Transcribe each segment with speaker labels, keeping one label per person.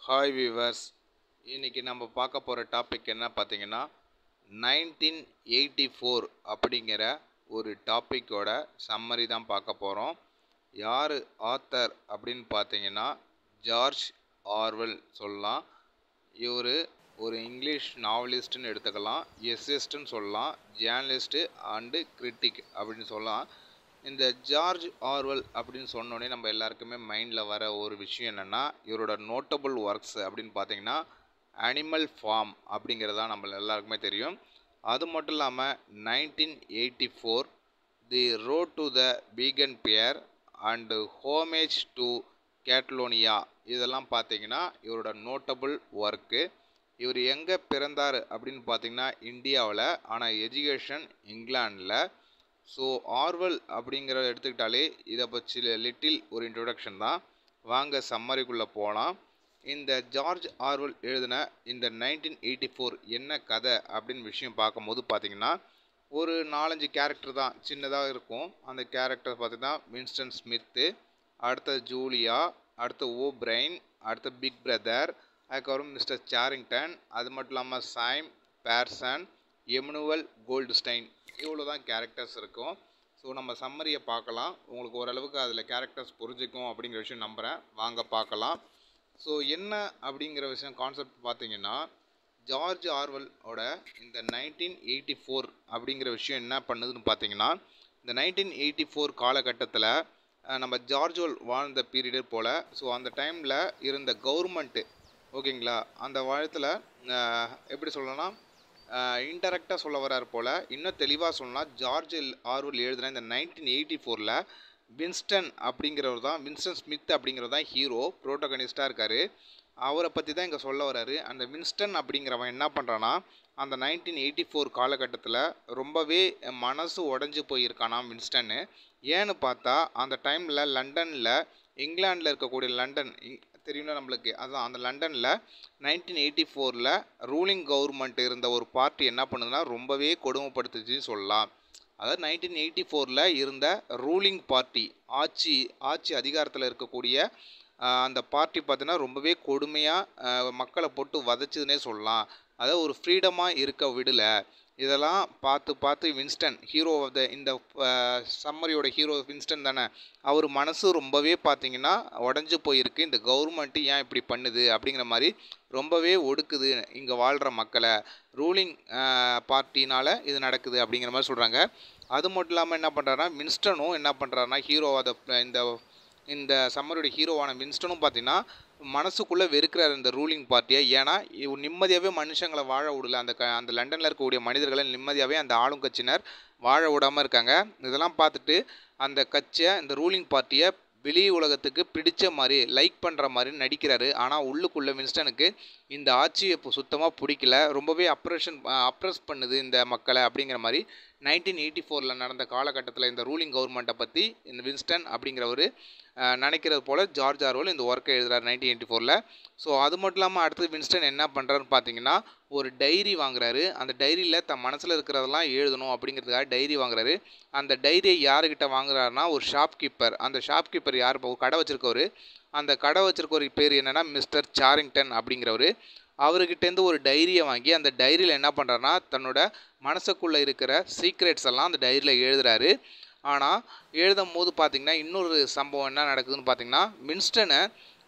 Speaker 1: hi viewers இன்றைக்கி நம்ம பார்க்க போகிற டாபிக் என்ன பார்த்தீங்கன்னா நைன்டீன் எயிட்டி ஃபோர் அப்படிங்கிற ஒரு டாப்பிக்கோட சம்மரி தான் பார்க்க போகிறோம் யார் ஆத்தர் அப்படின்னு பார்த்தீங்கன்னா ஜார்ஜ் ஆர்வெல் சொல்லலாம் இவர் ஒரு இங்கிலீஷ் நாவலிஸ்ட்டுன்னு எடுத்துக்கலாம் எஸ்எஸ்ட்டுன்னு சொல்லலாம் ஜேர்னலிஸ்ட்டு அண்டு கிரிட்டிக் அப்படின்னு சொல்லலாம் இந்த ஜார்ஜ் ஆர்வெல் அப்படின்னு சொன்னோடனே நம்ம எல்லாருக்குமே மைண்டில் வர ஒரு விஷயம் என்னென்னா இவரோட நோட்டபுள் ஒர்க்ஸ் அப்படின்னு பார்த்தீங்கன்னா அனிமல் ஃபார்ம் அப்படிங்கிறது தான் நம்ம எல்லாருக்குமே தெரியும் அது மட்டும் இல்லாமல் nineteen eighty four the road to the Wigan pier and homage to Catalonia இதெல்லாம் பார்த்தீங்கன்னா இவரோட நோட்டபுள் ஒர்க்கு இவர் எங்கே பிறந்தார் அப்படின்னு பார்த்தீங்கன்னா இந்தியாவில் ஆனால் எஜுகேஷன் இங்கிலாண்டில் ஸோ ஆர்வல் அப்படிங்கிறத எடுத்துக்கிட்டாலே இதை பற்றி லிட்டில் ஒரு இன்ட்ரொடக்ஷன் தான் வாங்க சம்மரிக்குள்ளே போகலாம் இந்த ஜார்ஜ் ஆர்வல் எழுதின இந்த நைன்டீன் எயிட்டி ஃபோர் என்ன கதை அப்படின்னு விஷயம் பார்க்கும்போது பார்த்தீங்கன்னா ஒரு நாலஞ்சு கேரக்டர் தான் சின்னதாக இருக்கும் அந்த கேரக்டர் பார்த்தீங்கன்னா வின்ஸ்டன் ஸ்மித்து அடுத்த ஜூலியா அடுத்த ஓ பிரைன் அடுத்த பிக் பிரதர் அதுக்கப்புறம் மிஸ்டர் சாரிங்டன் அது மட்டும் இல்லாமல் சைம் பேர்சன் எமனுவல் கோல்டுஸ்டைன் இவ்வளோ தான் கேரக்டர்ஸ் இருக்கும் ஸோ நம்ம சம்மரியை பார்க்கலாம் உங்களுக்கு ஓரளவுக்கு அதில் கேரக்டர்ஸ் புரிஞ்சுக்கும் அப்படிங்கிற விஷயம் நம்புகிறேன் வாங்க பார்க்கலாம் ஸோ என்ன அப்படிங்கிற விஷயம் கான்செப்ட் பார்த்தீங்கன்னா ஜார்ஜ் ஆர்வலோட இந்த நைன்டீன் எயிட்டி ஃபோர் அப்படிங்கிற விஷயம் என்ன பண்ணுதுன்னு பார்த்தீங்கன்னா இந்த நைன்டீன் எயிட்டி ஃபோர் காலகட்டத்தில் நம்ம ஜார்ஜ்வல் வாழ்ந்த பீரியடு போல் ஸோ அந்த டைமில் இருந்த கவர்மெண்ட்டு ஓகேங்களா அந்த வாழ்த்தில் எப்படி சொல்லலாம் இன்டெரக்டாக சொல்ல வர்றார் போல் இன்னும் தெளிவாக சொல்லலாம் ஜார்ஜ் ஆர்வல் எழுதுன இந்த நைன்டீன் எயிட்டி ஃபோரில் வின்ஸ்டன் அப்படிங்கிறவர் தான் வின்ஸ்டன் ஸ்மித் அப்படிங்கிறவர் தான் ஹீரோ ப்ரோட்டகனிஸ்டாக இருக்கார் அவரை பற்றி தான் இங்கே சொல்ல வர்றாரு அந்த வின்ஸ்டன் அப்படிங்கிறவன் என்ன பண்ணுறான்னா அந்த நைன்டீன் எயிட்டி ஃபோர் காலகட்டத்தில் ரொம்பவே மனசு உடஞ்சி போயிருக்கானாம் வின்ஸ்டன்னு ஏன்னு பார்த்தா அந்த டைமில் லண்டனில் இங்கிலாண்டில் இருக்கக்கூடிய லண்டன் தெரியும்ல நம்மளுக்கு அதுதான் அந்த லண்டனில் நைன்டீன் எயிட்டி ஃபோரில் ரூலிங் கவர்மெண்ட் இருந்த ஒரு பார்ட்டி என்ன பண்ணுதுன்னா ரொம்பவே கொடுமைப்படுத்துச்சுன்னு சொல்லலாம் அதாவது நைன்டீன் எயிட்டி ஃபோரில் இருந்த ரூலிங் பார்ட்டி ஆட்சி ஆட்சி அதிகாரத்தில் இருக்கக்கூடிய அந்த பார்ட்டி பார்த்தீங்கன்னா ரொம்பவே கொடுமையாக மக்களை போட்டு வதச்சுதுன்னே சொல்லலாம் அதாவது ஒரு ஃப்ரீடமாக இருக்க விடலை இதெல்லாம் பார்த்து பார்த்து வின்ஸ்டன் ஹீரோ ஆஃப் த இந்த சம்மரியோட ஹீரோ வின்ஸ்டன் தானே அவர் மனசு ரொம்பவே பார்த்தீங்கன்னா உடஞ்சி போயிருக்கு இந்த கவர்மெண்ட்டு ஏன் இப்படி பண்ணுது அப்படிங்கிற மாதிரி ரொம்பவே ஒடுக்குது இங்கே வாழ்கிற மக்களை ரூலிங் பார்ட்டினால் இது நடக்குது அப்படிங்கிற மாதிரி சொல்கிறாங்க அது மட்டும் இல்லாமல் என்ன பண்ணுறாருன்னா வின்ஸ்டனும் என்ன பண்ணுறாருன்னா ஹீரோ ஆஃப் இந்த இந்த சம்மருடைய ஹீரோவான வின்ஸ்டனும் பார்த்தீங்கன்னா மனசுக்குள்ளே வெறுக்கிறார் இந்த ரூலிங் பார்ட்டியை ஏன்னா நிம்மதியாகவே மனுஷங்களை வாழ விடல அந்த க அந்த லண்டனில் இருக்கக்கூடிய மனிதர்களை நிம்மதியாகவே அந்த ஆளும் கட்சியினர் வாழ விடாமல் இருக்காங்க இதெல்லாம் பார்த்துட்டு அந்த கட்சியை இந்த ரூலிங் பார்ட்டியை வெளி உலகத்துக்கு பிடிச்ச மாதிரி லைக் பண்ணுற மாதிரி நடிக்கிறாரு ஆனால் உள்ளுக்குள்ளே வின்ஸ்டனுக்கு இந்த ஆட்சியை இப்போ சுத்தமாக பிடிக்கல ரொம்பவே அப்ரேஷன் அப்ரஸ் பண்ணுது இந்த மக்களை அப்படிங்கிற மாதிரி நைன்டீன் எயிட்டி ஃபோரில் நடந்த காலகட்டத்தில் இந்த ரூலிங் கவர்மெண்ட்டை பற்றி இந்த வின்ஸ்டன் அப்படிங்கிறவர் நினைக்கிறது போல் ஜார்ஜ் ஆர்வல் இந்த ஒர்க்கை எழுதுறாரு நைன்டீன் எயிட்டி ஃபோரில் ஸோ அது மட்டும் இல்லாமல் அடுத்து வின்ஸ்டன் என்ன பண்ணுறாருன்னு பார்த்தீங்கன்னா ஒரு டைரி வாங்குறாரு அந்த டைரியில் தன் மனசில் இருக்கிறதெல்லாம் எழுதணும் அப்படிங்கிறதுக்காக டைரி வாங்குறாரு அந்த டைரியை யாருக்கிட்ட வாங்குறாருன்னா ஒரு ஷாப்கீப்பர் அந்த ஷாப்கீப்பர் யார் இப்போ கடை வச்சுருக்கவர் அந்த கடை வச்சுருக்கவர் பேர் என்னென்னா மிஸ்டர் சாரிங்டன் அப்படிங்கிறவர் அவர்கிட்டேருந்து ஒரு டைரியை வாங்கி அந்த டைரியில் என்ன பண்ணுறாருனா தன்னோட மனசுக்குள்ளே இருக்கிற சீக்ரெட்ஸ் எல்லாம் அந்த டைரியில் எழுதுறாரு ஆனால் எழுதும் போது பார்த்திங்கன்னா இன்னொரு சம்பவம் என்ன நடக்குதுன்னு பார்த்தீங்கன்னா வின்ஸ்டனை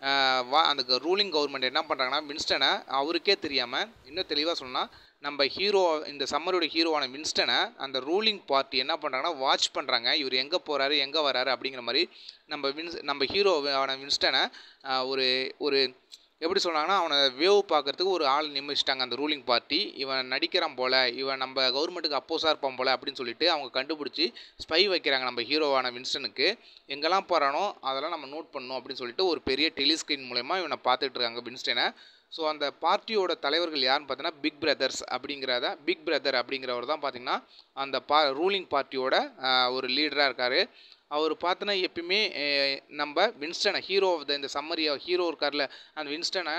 Speaker 1: வா அந்த ரூலிங் கவர்மெண்ட் என்ன பண்ணுறாங்கன்னா வின்ஸ்டனை அவருக்கே தெரியாமல் இன்னும் தெளிவாக சொன்னால் நம்ம ஹீரோ இந்த சம்மருடைய ஹீரோவான வின்ஸ்டனை அந்த ரூலிங் பார்ட்டி என்ன பண்ணுறாங்கன்னா வாட்ச் பண்ணுறாங்க இவர் எங்கே போகிறாரு எங்கே வராரு அப்படிங்கிற மாதிரி நம்ம வின்ஸ் நம்ம ஹீரோவான வின்ஸ்டனை ஒரு ஒரு எப்படி சொன்னாங்கன்னா அவனை வேவ் பார்க்குறதுக்கு ஒரு ஆள் நிமிச்சிட்டாங்க அந்த ரூலிங் பார்ட்டி இவன் நடிக்கிறான் போல் இவன் நம்ம கவர்மெண்ட்டுக்கு அப்போஸாக இருப்பான் போல் அப்படின்னு சொல்லிட்டு அவங்க கண்டுபிடிச்சி ஸ்பை வைக்கிறாங்க நம்ம ஹீரோவான வின்ஸ்டனுக்கு எங்கெல்லாம் போகிறானோ அதெல்லாம் நம்ம நோட் பண்ணணும் அப்படின்னு சொல்லிட்டு ஒரு பெரிய டெலிஸ்க்ரீன் மூலயமா இவனை பார்த்துட்டு இருக்காங்க வின்ஸ்டனை ஸோ அந்த பார்ட்டியோட தலைவர்கள் யாருன்னு பார்த்தீங்கன்னா பிக் பிரதர்ஸ் அப்படிங்கிறத பிக் பிரதர் அப்படிங்கிறவர் தான் பார்த்திங்கன்னா அந்த பா ரூலிங் பார்ட்டியோட ஒரு லீடராக இருக்கார் அவர் பார்த்தோன்னா எப்பயுமே நம்ம வின்ஸ்டனை ஹீரோ ஆஃப் த இந்த சம்மரி ஹீரோ இருக்கார்ல அந்த வின்ஸ்டனை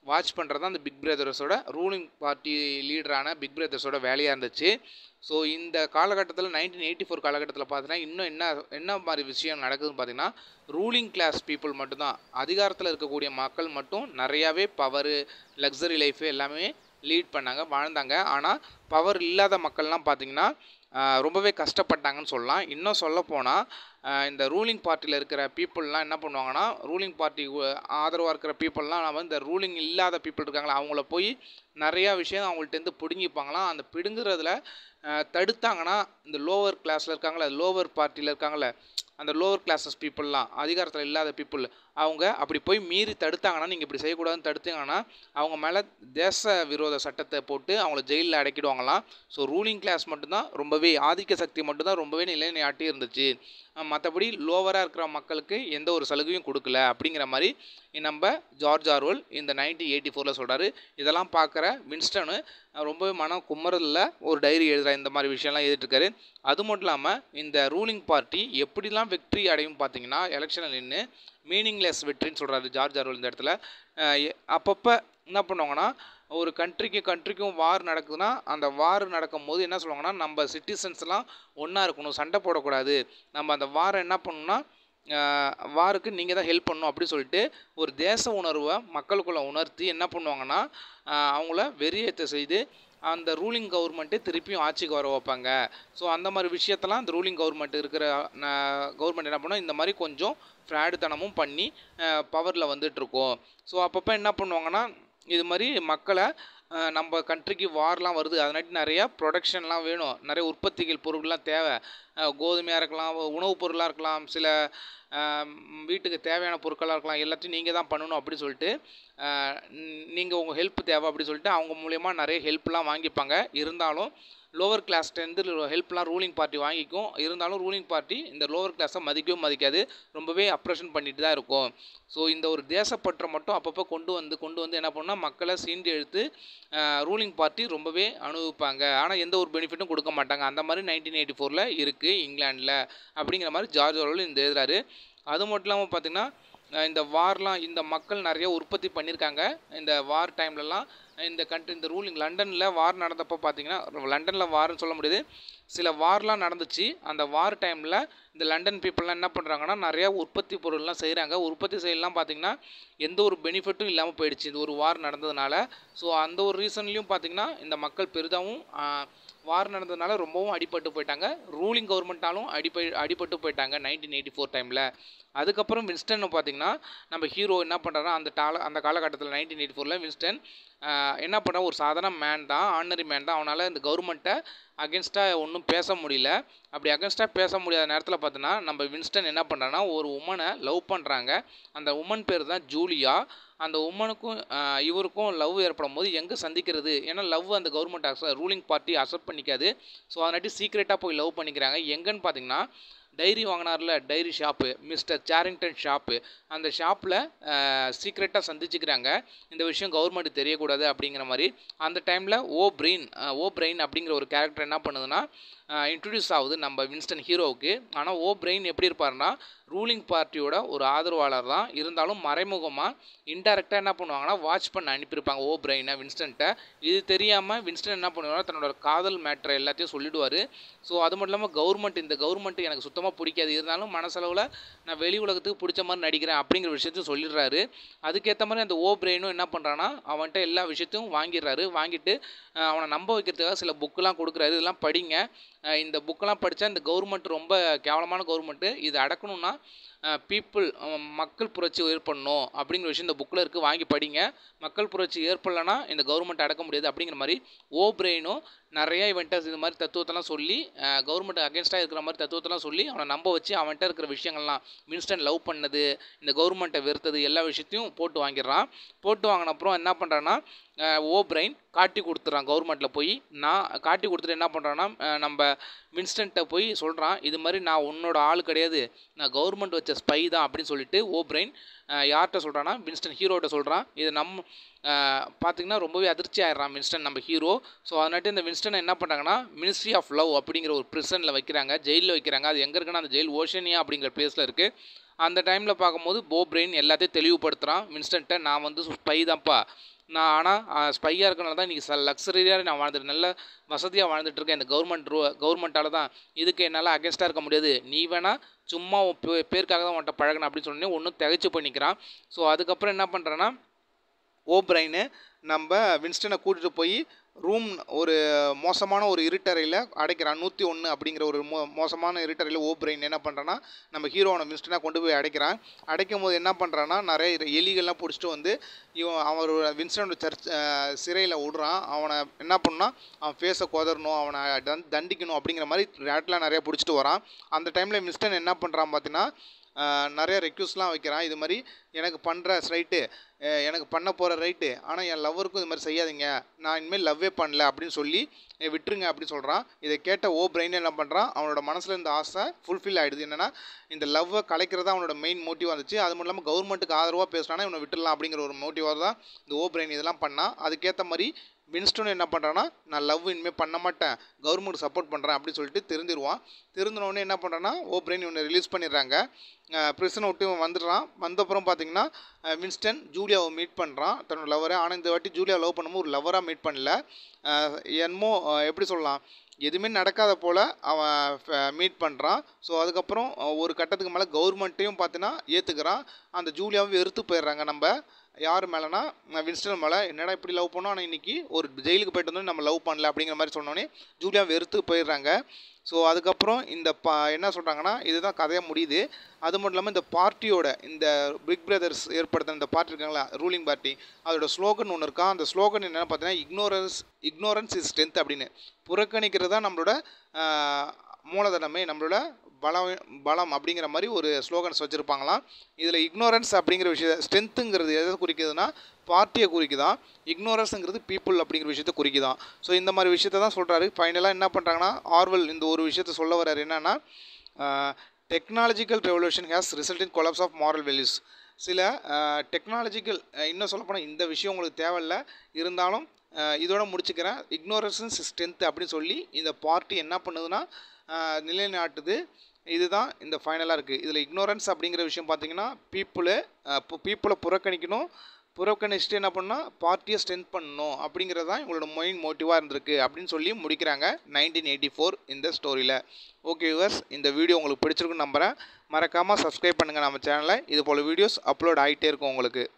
Speaker 1: வாட்ச் பண்ணுறது தான் அந்த பிக் பிரதர்ஸோட ரூலிங் பார்ட்டி லீடரான பிக் பிரதர்ஸோட வேலையாக இருந்துச்சு ஸோ இந்த காலகட்டத்தில் நைன்டீன் எயிட்டி ஃபோர் காலகட்டத்தில் பார்த்தீங்கன்னா இன்னும் என்ன என்ன மாதிரி விஷயம் நடக்குதுன்னு பார்த்தீங்கன்னா ரூலிங் கிளாஸ் பீப்புள் மட்டும்தான் அதிகாரத்தில் இருக்கக்கூடிய மக்கள் மட்டும் நிறையாவே பவரு லக்ஸரி லைஃபு எல்லாமே லீட் பண்ணாங்க வாழ்ந்தாங்க ஆனால் பவர் இல்லாத மக்கள்லாம் பார்த்தீங்கன்னா ஆஹ், ரொம்பவே கஷ்டப்பட்டாங்கன்னு சொல்லலாம் இன்னும் சொல்லப்போனால் இந்த ரூலிங் பார்ட்டியில் இருக்கிற பீப்புளெலாம் என்ன பண்ணுவாங்கன்னா ரூலிங் பார்ட்டி ஆதரவாக இருக்கிற பீப்புளெலாம் நம்ம இந்த ரூலிங் இல்லாத பீப்புள் இருக்காங்களா அவங்கள போய் நிறையா விஷயம் அவங்கள்ட்டேருந்து பிடுங்கிப்பாங்களாம் அந்த பிடுங்குறதுல ஆஹ், தடுத்தாங்கன்னா இந்த லோவர் கிளாஸில் இருக்காங்களே லோவர் பார்ட்டியில் இருக்காங்களே அந்த லோவர் கிளாஸஸ் பீப்புளெலாம் அதிகாரத்தில் இல்லாத பீப்புள் அவங்க அப்படி போய் மீறி தடுத்தாங்கன்னா நீங்கள் இப்படி செய்யக்கூடாதுன்னு தடுத்தீங்கன்னா அவங்க மேலே தேச விரோத சட்டத்தை போட்டு அவங்கள ஜெயிலில் அடைக்கிடுவாங்களாம் ஸோ ரூலிங் கிளாஸ் மட்டும்தான் ரொம்பவே ஆதிக்க சக்தி மட்டும்தான் ரொம்பவே நிலைநாட்டி இருந்துச்சு மற்றபடி லோவராக இருக்கிற மக்களுக்கு எந்த ஒரு சலுகையும் கொடுக்கல அப்படிங்கிற மாதிரி நம்ம ஜார்ஜ் ஆர்வல் இந்த நைன்டீன் எயிட்டி ஃபோரில் சொல்கிறாரு இதெல்லாம் பார்க்குற வின்ஸ்டனு ரொம்பவே மனம் கும்மறதில் ஒரு டைரி எழுதுகிற இந்த மாதிரி விஷயம்லாம் எழுதிட்டுருக்காரு அது மட்டும் இல்லாமல் இந்த ரூலிங் பார்ட்டி எப்படிலாம் வெற்றி அடையும் பார்த்தீங்கன்னா எலெக்ஷனில் நின்று மீனிங்லெஸ் வெற்றின்னு சொல்கிறாரு ஜார்ஜ் ஆர்வல் இந்த இடத்துல அஹ் எ- அப்பப்போ என்ன பண்ணுவாங்கன்னா ஒரு கண்ட்ரிக்கு கண்ட்ரிக்கும் வார் நடக்குதுன்னா அந்த வார் நடக்கும்போது என்ன சொல்லுவாங்கன்னா நம்ம சிட்டிசன்ஸ்லாம் ஒன்றா இருக்கணும் சண்டை போடக்கூடாது நம்ம அந்த வாரை என்ன பண்ணணும்னா ஆஹ் வாருக்கு நீங்கள் தான் ஹெல்ப் பண்ணணும் அப்படி சொல்லிட்டு ஒரு தேச உணர்வை மக்களுக்குள்ள உணர்த்தி என்ன பண்ணுவாங்கன்னா ஆஹ் அவங்கள வெறியேற்ற செய்து அந்த ரூலிங் கவர்மெண்ட்டே திருப்பியும் ஆட்சிக்கு வர வைப்பாங்க ஸோ அந்த மாதிரி விஷயத்தெல்லாம் இந்த ரூலிங் கவர்மெண்ட் இருக்கிற கவர்மெண்ட் என்ன பண்ணும் இந்த மாதிரி கொஞ்சம் ஃப்ராடுத்தனமும் பண்ணி பவரில் வந்துட்டுருக்கோம் ஸோ அப்பப்போ என்ன பண்ணுவாங்கன்னா இது மாதிரி மக்களை அஹ், நம்ம கண்ட்ரிக்கு வார்லாம் வருது அதனாட்டி நிறையா ப்ரொடக்ஷன்லாம் வேணும் நிறைய உற்பத்திகள் பொருட்கள்லாம் தேவை அஹ், கோதுமையாக இருக்கலாம் உணவுப் பொருளாக இருக்கலாம் சில அஹ், ம், வீட்டுக்கு தேவையான பொருட்களாக இருக்கலாம் எல்லாத்தையும் நீங்கள் தான் பண்ணணும் அப்படி சொல்லிட்டு நீங்கள் உங்கள் ஹெல்ப் தேவை அப்படி சொல்லிட்டு அவங்க மூலயமா நிறைய ஹெல்ப்லாம் வாங்கிப்பாங்க இருந்தாலும் லோவர் கிளாஸ்லேருந்து ஹெல்ப்லாம் ரூலிங் பார்ட்டி வாங்கிக்கும் இருந்தாலும் ரூலிங் பார்ட்டி இந்த லோவர் கிளாஸை மதிக்கவே மதிக்காது ரொம்பவே அப்ரேஷன் பண்ணிட்டு தான் இருக்கும் ஸோ இந்த ஒரு தேசப்பற்றை மட்டும் அப்பப்போ கொண்டு வந்து கொண்டு வந்து என்ன பண்ணால் மக்களை சீண்டி எழுத்து ரூலிங் பார்ட்டி ரொம்பவே அனுபவிப்பாங்க ஆனால் எந்த ஒரு பெனிஃபிட்டும் கொடுக்க மாட்டாங்க அந்த மாதிரி நைன்டீன் எயிட்டி ஃபோரில் இருக்குது இங்கிலாண்டில் அப்படிங்கிற மாதிரி ஜார்ஜ் ஆர்வல் இந்த எழுதுறாரு அது மட்டும் இல்லாமல் பார்த்தீங்கன்னா அஹ் இந்த வார்லாம் இந்த மக்கள் நிறைய உற்பத்தி பண்ணியிருக்காங்க இந்த வார் டைம்லலாம் இந்த கண்ட்ரி இந்த ரூலிங் லண்டனில் வார் நடந்தப்போ பார்த்தீங்கன்னா லண்டனில் வார்னு சொல்ல முடியாது சில வார்லாம் நடந்துச்சு அந்த வார் டைமில் இந்த லண்டன் பீப்புளெலாம் என்ன பண்ணுறாங்கன்னா நிறையா உற்பத்தி பொருள்லாம் செய்கிறாங்க உற்பத்தி செய்யலாம் பார்த்தீங்கன்னா எந்த ஒரு பெனிஃபிட்டும் இல்லாமல் போயிடுச்சு இது ஒரு வார் நடந்ததுனால ஸோ அந்த ஒரு ரீசன்லேயும் பார்த்தீங்கன்னா இந்த மக்கள் பெரிதாகவும் வார் நடந்ததுனால ரொம்பவும் அடிபட்டு போயிட்டாங்க ரூலிங் கவர்மெண்ட்டாலும் அடிப்பை அடிபட்டு போயிட்டாங்க நைன்டீன் எயிட்டி ஃபோர் டைமில் அதுக்கப்புறம் வின்ஸ்டன் பார்த்தீங்கன்னா நம்ம ஹீரோ என்ன பண்ணுறாருன்னா அந்த கால அந்த காலகட்டத்தில் நைன்டீன் எயிட்டி ஃபோரில் வின்ஸ்டன் ஆஹ் என்ன பண்ண ஒரு சாதாரண மேன் தான் ஆர்டினரி மேன் தான் அவனால் இந்த கவர்மெண்ட்டை அகென்ஸ்டாக ஒன்றும் பேச முடியல அப்படி அகென்ஸ்டாக பேச முடியாத நேரத்தில் பார்த்தோன்னா நம்ம வின்ஸ்டன் என்ன பண்ணுறான்னா ஒரு உமனை லவ் பண்ணுறாங்க அந்த உமன் பேர் தான் ஜூலியா அந்த உமனுக்கும் இவருக்கும் லவ் ஏற்படும் போது எங்கே சந்திக்கிறது ஏன்னா லவ் அந்த கவர்மெண்ட் அக்ச ரூலிங் பார்ட்டி அக்செப்ட் பண்ணிக்காது ஸோ அதனாட்டி சீக்ரெட்டாக போய் லவ் பண்ணிக்கிறாங்க எங்கன்னு பார்த்தீங்கன்னா டைரி வாங்கினார்ல diary shop mister Charrington shop அந்த ஷாப்பில் சீக்ரெட்டாக சந்திச்சுக்கிறாங்க இந்த விஷயம் கவர்மெண்ட் தெரியக்கூடாது அப்படிங்கிற மாதிரி அந்த டைமில் ஓ பிரெயின் ஓ பிரெயின் அப்படிங்கிற ஒரு கேரக்டர் என்ன பண்ணுதுன்னா இன்ட்ரடியூஸ் ஆகுது நம்ம வின்ஸ்டன் ஹீரோவுக்கு ஆனால் ஓ பிரெயின் எப்படி இருப்பாருன்னா ரூலிங் பார்ட்டியோட ஒரு ஆதரவாளர் தான் இருந்தாலும் மறைமுகமாக இன்டெரக்டாக என்ன பண்ணுவாங்கன்னா வாட்ச் பண்ண அனுப்பியிருப்பாங்க ஓ பிரெயினை வின்ஸ்டன்ட்டை இது தெரியாமல் வின்ஸ்டன் என்ன பண்ணுவாங்கன்னா தன்னோட காதல் மேட்ரை எல்லாத்தையும் சொல்லிடுவார் ஸோ அது மட்டும் இல்லாமல் கவர்மெண்ட் இந்த கவர்மெண்ட் எனக்கு சுத்தமாக பிடிக்காது இருந்தாலும் மனசளவில் நான் வெளி உலகத்துக்கு பிடிச்ச மாதிரி நடிக்கிறேன் அப்படிங்கிற விஷயத்தையும் சொல்லிடுறாரு அதுக்கேற்ற மாதிரி அந்த ஓ பிரெயினும் என்ன பண்ணுறான்னா அவன்கிட்ட எல்லா விஷயத்தையும் வாங்கிடுறாரு வாங்கிட்டு அஹ், அவனை நம்ப வைக்கிறதுக்காக சில புக்கெலாம் கொடுக்குறாரு இதெல்லாம் படிங்க அஹ், இந்த புக்கெல்லாம் படித்தா இந்த கவர்மெண்ட் ரொம்ப கேவலமான கவர்மெண்ட்டு இது அடக்கணும்னா பீப்புள் மக்கள் புரட்சி ஏற்படணும் அப்படிங்கிற விஷயம் இந்த புக்கில் இருக்குது வாங்கி படிங்க மக்கள் புரட்சி ஏற்படலைன்னா இந்த கவர்மெண்ட் அடக்க முடியாது அப்படிங்கிற மாதிரி ஓ பிரெயினும் நிறைய இவன்ட்ட இது மாதிரி தத்துவத்தெல்லாம் சொல்லி கவர்மெண்ட் அகேன்ஸ்டாக இருக்கிற மாதிரி தத்துவத்தெல்லாம் சொல்லி அவனை நம்ப வச்சு அவன்கிட்ட இருக்கிற விஷயங்கள்லாம் வின்ஸ்டன் லவ் பண்ணது இந்த கவர்மெண்ட்டை வெறுத்தது எல்லா விஷயத்தையும் போட்டு வாங்கிடுறான் போட்டு வாங்கின அப்புறம் என்ன பண்ணுறான்னா ஓ பிரெயின் காட்டி கொடுத்துட்றான் கவர்மெண்ட்டில் போய் நான் காட்டி கொடுத்துட்டு என்ன பண்ணுறான்னா நம்ம வின்ஸ்டன்ட்டை போய் சொல்கிறான் இது மாதிரி நான் உன்னோட ஆள் கிடையாது நான் கவர்மெண்ட் வச்ச ஸ்பை தான் அப்படின்னு சொல்லிட்டு ஓ பிரெயின் யார்கிட்ட சொல்கிறான்னா வின்ஸ்டன் ஹீரோட்ட சொல்கிறான் இது நம்ம பார்த்திங்கன்னா ரொம்பவே அதிர்ச்சி ஆயிடுறான் வின்ஸ்டன் நம்ம ஹீரோ ஸோ அதனாட்டி இந்த வின்ஸ்டனை என்ன பண்ணுறாங்கன்னா மினிஸ்ட்ரி ஆஃப் லவ் அப்படிங்கிற ஒரு ப்ரிசனில் வைக்கிறாங்க ஜெயிலில் வைக்கிறாங்க அது எங்கே இருக்குன்னா அந்த ஜெயில் ஓஷனியா அப்படிங்கிற பிளேஸில் இருக்குது அந்த டைமில் பார்க்கும்போது போ பிரெயின் எல்லாத்தையும் தெளிவுபடுத்துகிறான் வின்ஸ்டன்ட்டை நான் வந்து ஸ்பை தான்ப்பா
Speaker 2: நான் ஆனால் ஸ்பையாக இருக்கனால தான் இன்றைக்கி லக்ஸரியாக நான் வாழ்ந்துட்டு நல்ல வசதியாக வாழ்ந்துட்டு இருக்கேன் இந்த கவர்மெண்ட் ரூ கவர்மெண்ட்டால் தான் இதுக்கு என்னால் அகேன்ஸ்டாக இருக்க முடியாது நீ வேணால் சும்மா உன் பே- பேருக்காக தான் உன்ட்ட பழகணும் அப்படின்னு சொன்னே ஒன்றும் திகைச்சு பண்ணிக்கிறான் ஸோ அதுக்கப்புறம் என்ன பண்ணுறேன்னா ஓப்ரைனு நம்ம வின்ஸ்டனை கூட்டிகிட்டு போய் ரூம் ஒரு மோசமான ஒரு இருட்டறையில் அடைக்கிறான் நூற்றி ஒன்று அப்படிங்கிற ஒரு மோ மோசமான இருட்டறையில் ஓப்ரைன் என்ன பண்ணுறான்னா நம்ம ஹீரோனை வின்ஸ்டனாக கொண்டு போய் அடைக்கிறான் அடைக்கும் போது என்ன பண்ணுறான்னா நிறைய இரு- எலிகள்லாம் பிடிச்சிட்டு வந்து இவன் அவன் வின்ஸ்டனோட சர்ச் சிறையில் விடுறான் அவனை என்ன பண்ணா அவன் ஃபேஸை கொதறணும் அவனை தண் தண்டிக்கணும் அப்படிங்கிற மாதிரி ரேட்லாம் நிறைய பிடிச்சிட்டு வரான் அந்த டைமில் வின்ஸ்டன் என்ன பண்ணுறான் பார்த்தீங்கன்னா ஆஹ் நிறைய ரெக்யூஸ்லாம் வைக்கிறான் இது மாதிரி எனக்கு பண்ணுற ரைட்டு எனக்கு பண்ண போகிற ரைட்டு ஆனால் என் லவ்வருக்கும் இது மாதிரி செய்யாதீங்க நான் இனிமேல் லவ்வே பண்ணல அப்படின்னு சொல்லி "ஏய், விட்டுருங்க அப்படின்னு சொல்கிறான் இதை கேட்ட ஓ பிரெயின் என்ன பண்ணுறான் அவனோட மனசில் இருந்த ஆசை ஃபுல்ஃபில் ஆகிடுது என்னென்னா இந்த லவ்வை கலைக்கிறது தான் அவனோட மெயின் மோட்டிவ் வந்துச்சு அது மட்டும் இல்லாமல் கவர்மெண்ட்டுக்கு ஆதரவாக பேசினானா இவனை விட்டுடலாம் அப்படிங்கிற ஒரு மோட்டிவாக தான் இந்த ஓ பிரெயின் இதெல்லாம் பண்ணான் அதுக்கேற்ற மாதிரி வின்ஸ்டன் என்ன பண்ணுறான்னா நான் லவ் இனிமேல் பண்ண மாட்டேன் கவர்மெண்ட் சப்போர்ட் பண்ணுறேன் அப்படின்னு சொல்லிட்டு தெரிஞ்சிருவான் தெரிஞ்சினோடனே என்ன பண்ணுறான்னா ஓ பிரெயின் இவனை ரிலீஸ் பண்ணிடுறாங்க ப்ரிசனை விட்டு இவன் வந்துடுறான் வந்தப்புறம் பார்த்தீங்கன்னா அஹ் வின்ஸ்டன் ஜூலியாவை மீட் பண்ணுறான் தன்னோட லவரை ஆனால் இந்த வாட்டி ஜூலியா லவ் பண்ணும்போது ஒரு லவராக மீட் பண்ணல அஹ் என்னமோ அஹ் எப்படி சொல்லலாம் எதுவுமே நடக்காத போல் அவன் மீட் பண்ணுறான் ஸோ அதுக்கப்புறம் அஹ் ஒரு கட்டத்துக்கு மேலே கவர்மெண்ட்டையும் பார்த்தீங்கன்னா ஏற்றுக்கிறான் அந்த ஜூலியாவும் வெறுத்து போயிடுறாங்க நம்ம யார் மேலேனா வின்ஸ்டன் மேலே என்னடா இப்படி லவ் பண்ணோம் ஆனால் இன்னைக்கு ஒரு ஜெயிலுக்கு போயிட்டு வந்தோம் நம்ம லவ் பண்ணல அப்படிங்கிற மாதிரி சொன்னோன்னே ஜூலியா வெறுத்து போயிடுறாங்க ஸோ அதுக்கப்புறம் இந்த பா என்ன சொல்கிறாங்கன்னா இதுதான் கதையாக முடியுது அது மட்டும் இல்லாமல் இந்த பார்ட்டியோட இந்த பிக் பிரதர்ஸ் ஏற்படுத்தின இந்த பார்ட்டி இருக்காங்களா ரூலிங் பார்ட்டி அதோட ஸ்லோகன் ஒன்று இருக்கா அந்த ஸ்லோகன் என்னென்னு பார்த்தீங்கன்னா இக்னோரன்ஸ் இக்னோரன்ஸ் இஸ் ஸ்ட்ரென்த் அப்படின்னு புறக்கணிக்கிறது தான் நம்மளோட ஆஹ், மூலதனமே நம்மளோட பலம் பலம் அப்படிங்கிற மாதிரி ஒரு ஸ்லோகன்ஸ் வச்சுருப்பாங்களாம் இதில் இக்னோரன்ஸ் அப்படிங்கிற விஷயம் ஸ்ட்ரென்த்துங்கிறது எதை குறிக்குதுன்னா பார்ட்டியை குறிக்குதான் இக்னோரன்ஸுங்கிறது பீப்புள் அப்படிங்கிற விஷயத்த குறிக்குதான் ஸோ இந்த மாதிரி விஷயத்த தான் சொல்கிறாரு ஃபைனலாக என்ன பண்ணுறாங்கன்னா ஆர்வல் இந்த ஒரு விஷயத்த சொல்ல வர்றாரு என்னன்னா technological revolution has result in collapse of moral values சில டெக்னாலஜிக்கல் இன்னும் சொல்லப்போனால் இந்த விஷயம் உங்களுக்கு தேவையில்ல இருந்தாலும் அஹ், இதோட முடிச்சுக்கிறேன் இக்னோரன்ஸ் ஸ்ட்ரென்த் அப்படின்னு சொல்லி இந்த பார்ட்டி என்ன பண்ணுதுன்னா அஹ், நிலைநாட்டுது இதுதான் இந்த ஃபைனலாக இருக்குது இதில் இக்னோரன்ஸ் அப்படிங்கிற விஷயம் பார்த்தீங்கன்னா பீப்புளு பீப்புளை புறக்கணிக்கணும் புறக்கணிச்சுட்டு என்ன பண்ணால் பார்ட்டியை ஸ்ட்ரென்த் பண்ணணும் அப்படிங்கிறது தான் இவங்களோட மெயின் மோட்டிவாக இருந்திருக்கு அப்படின்னு சொல்லி முடிக்கிறாங்க நைன்டீன் எயிட்டி ஃபோர் இந்த ஸ்டோரியில் ஓகே வியூவர்ஸ் இந்த வீடியோ உங்களுக்கு பிடிச்சிருக்குன்னு நம்புகிறேன் மறக்காமல் சப்ஸ்கிரைப் பண்ணுங்கள் நம்ம சேனலை இது போல் வீடியோஸ் அப்லோட் ஆகிட்டே இருக்கும் உங்களுக்கு